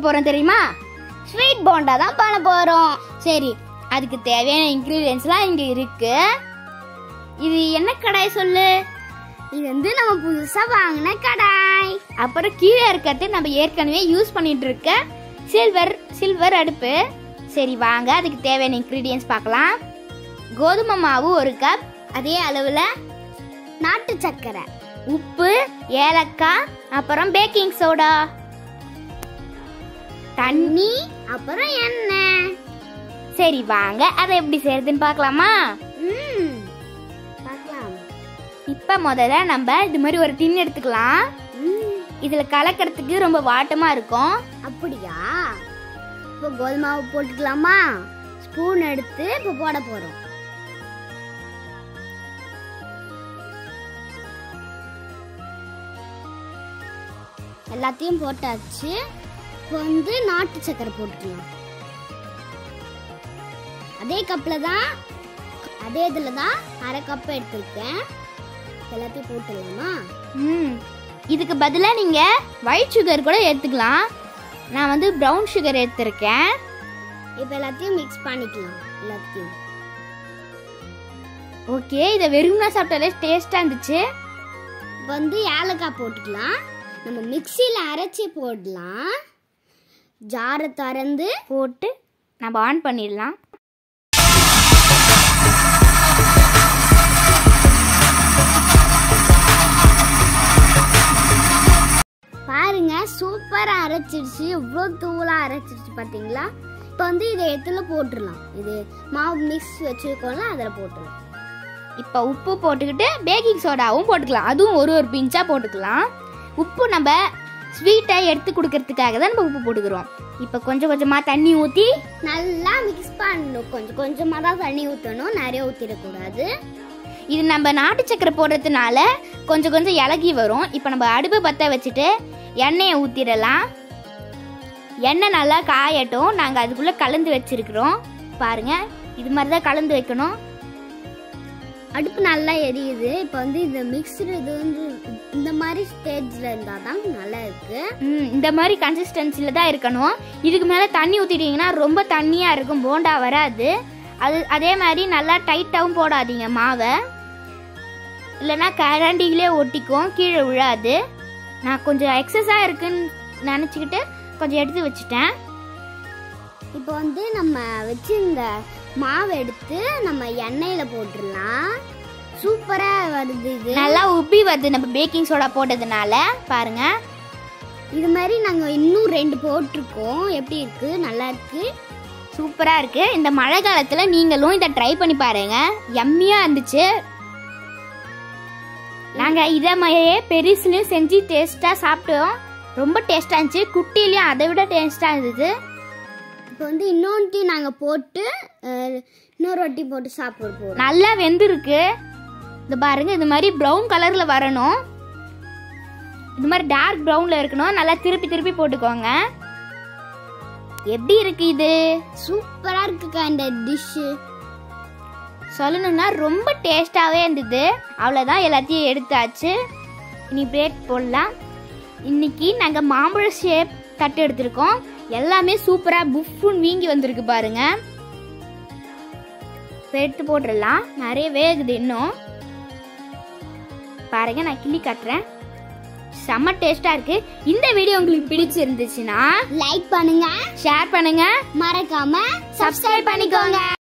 போறோம் தெரியுமா ஸ்வீட் போண்டா தான் பண்ண போறோம் சரி அதுக்கு தேவையான இன்க்ரீடியன்ஸ்லாம் இங்க இருக்கு இது என்ன கடாய் சொல்லு இது வந்து நம்ம புதுசா வாங்கின கடாய் அப்புறம் கீழே இருக்கிறது நம்ம ஏற்கனவே யூஸ் பண்ணிட்டு இருக்க சில்வர் சில்வர் அடுப்பு சரி வாங்க அதுக்கு தேவையான இன்க்ரீடியன்ஸ் பார்க்கலாம் கோதுமை மாவு ஒரு கப் அதே அளவில் நாட்டு சக்கரை உப்பு ஏலக்காய் அப்புறம் பேக்கிங் சோடா தண்ணி அப்புறம் எண்ணெய் சரி வாங்க அதை எப்படி செய்யறதுன்னு பார்க்கலாமா ம் பார்க்கலாம் இப்போ முதல்ல நம்ம இது மாதிரி ஒரு டின் எடுத்துக்கலாம் ம் இதில் கலக்கிறதுக்கு ரொம்ப வாட்டமாக இருக்கும் அப்படியா இப்போ கோதுமை மாவு போட்டுக்கலாமா ஸ்பூன் எடுத்து இப்போ போட போறோம் எல்லாத்தையும் போட்டாச்சு இப்போ வந்து நாட்டு சக்கரை போட்டுக்கலாம் அதே கப்பில் தான் அதே இதில் தான் அரை கப் எடுத்திருக்கேன் எல்லாத்தையும் போட்டுடலாமா ம் இதுக்கு பதிலாக நீங்கள் ஒயிட் சுகர் கூட எடுத்துக்கலாம் நான் வந்து ப்ரௌன் சுகர் எடுத்திருக்கேன் இப்போ எல்லாத்தையும் மிக்ஸ் பண்ணிக்கலாம் எல்லாத்தையும் ஓகே இதை வெறும்னா சாப்பிட்டாலே டேஸ்ட்டாக இருந்துச்சு இப்போ வந்து ஏலக்காய் போட்டுக்கலாம் நம்ம மிக்சியில் அரைச்சி போடலாம் ஜாரை திறந்து போட்டு நம்ம ஆன் பண்ணிடலாம் பாருங்க சூப்பராக அரைச்சிடுச்சு இவ்வளோ தூளாக அரைச்சிடுச்சு பார்த்தீங்களா இப்போ வந்து இதை எத்துல போட்டுடலாம் இது மாவு மிக்ஸ் வச்சுருக்கோம்ல அதில் போட்டுடலாம் இப்போ உப்பு போட்டுக்கிட்டு பேக்கிங் சோடாவும் போட்டுக்கலாம் அதுவும் ஒரு ஒரு பிஞ்சாக போட்டுக்கலாம் உப்பு நம்ம ஸ்வீட்டை எடுத்து கொடுக்கறதுக்காக தான் நம்ம உப்பு போட்டுக்கிறோம் இப்போ கொஞ்சம் கொஞ்சமாக தண்ணி ஊற்றி நல்லா மிக்ஸ் பண்ணணும் கொஞ்சம் கொஞ்சமாக தான் தண்ணி ஊற்றணும் நிறைய ஊற்றிடக்கூடாது இது நம்ம நாட்டு சக்கரை போடுறதுனால கொஞ்சம் கொஞ்சம் இலகி வரும் இப்போ நம்ம அடுப்பு பற்ற வச்சுட்டு எண்ணெயை ஊற்றிடலாம் எண்ணெய் நல்லா காயட்டும் நாங்கள் அதுக்குள்ளே கலந்து வச்சிருக்கிறோம் பாருங்க இது மாதிரி தான் கலந்து வைக்கணும் அடுப்பு நல்லா எரியுது இப்போ வந்து இந்த மிக்ஸ்டு இது வந்து இந்த மாதிரி ஸ்டேஜில் இருந்தால் தான் நல்லா இருக்கு ம், இந்த மாதிரி கன்சிஸ்டன்சியில் தான் இருக்கணும் இதுக்கு மேலே தண்ணி ஊற்றிட்டீங்கன்னா ரொம்ப தண்ணியாக இருக்கும் போண்டா வராது அது அதே மாதிரி நல்லா டைட்டாகவும் போடாதீங்க மாவை இல்லைன்னா கரண்டிகளே ஒட்டிக்கும் கீழே விழாது நான் கொஞ்சம் எக்ஸஸாக இருக்குன்னு நினச்சிக்கிட்டு கொஞ்சம் எடுத்து வச்சுட்டேன் இப்போ வந்து நம்ம வச்சிருந்த மாவு எடுத்து நம்ம எண்ணெயில் போட்டுடலாம் சூப்பராக வருது இது நல்லா உப்பி வருது நம்ம பேக்கிங் சோடா போட்டதுனால பாருங்க இது மாதிரி நாங்கள் இன்னும் ரெண்டு போட்டிருக்கோம் எப்படி இருக்கு நல்லா இருக்கு சூப்பராக இருக்கு இந்த மழை காலத்தில் நீங்களும் இதை ட்ரை பண்ணி பாருங்க எம்மியாக இருந்துச்சு நாங்கள் இதை மாதிரியே பெருசுலையும் செஞ்சு டேஸ்ட்டாக சாப்பிட்டோம் ரொம்ப டேஸ்ட்டாக இருந்துச்சு குட்டிலையும் அதை விட டேஸ்ட்டாக இருந்தது இப்போ வந்து இன்னொன்று நாங்கள் போட்டு அஹ், இன்னொரு ரொட்டி போட்டு சாப்பிட போகிறோம் நல்லா வெந்திருக்கு இது பாருங்க இது மாதிரி ப்ரௌன் கலரில் வரணும் இது மாதிரி டார்க் ப்ரௌனில் இருக்கணும் நல்லா திருப்பி திருப்பி போட்டுக்கோங்க எப்படி இருக்கு இது சூப்பராக இருக்குக்கா இந்த டிஷ்ஷு சொல்லணும்னா ரொம்ப டேஸ்டாகவே இருந்தது அவ்வளோதான் எல்லாத்தையும் எடுத்தாச்சு இனி பிரேக் போடலாம் இன்னைக்கு நாங்கள் மாம்பழ ஷேப் தட்டு எடுத்திருக்கோம் எல்லாமே சூப்பராக புஃப்புன்னு வீங்கி வந்திருக்கு பாருங்க இப்ப எடுத்து போட்டுடலாம் நிறைய வேகுது இன்னும் பாருங்க நான் கிள்ளி காட்டுறேன் செம்ம டேஸ்டாக இருக்கு இந்த வீடியோ உங்களுக்கு பிடிச்சிருந்துச்சுன்னா லைக் பண்ணுங்க ஷேர் பண்ணுங்க மறக்காம சப்ஸ்கிரைப் பண்ணிக்கோங்க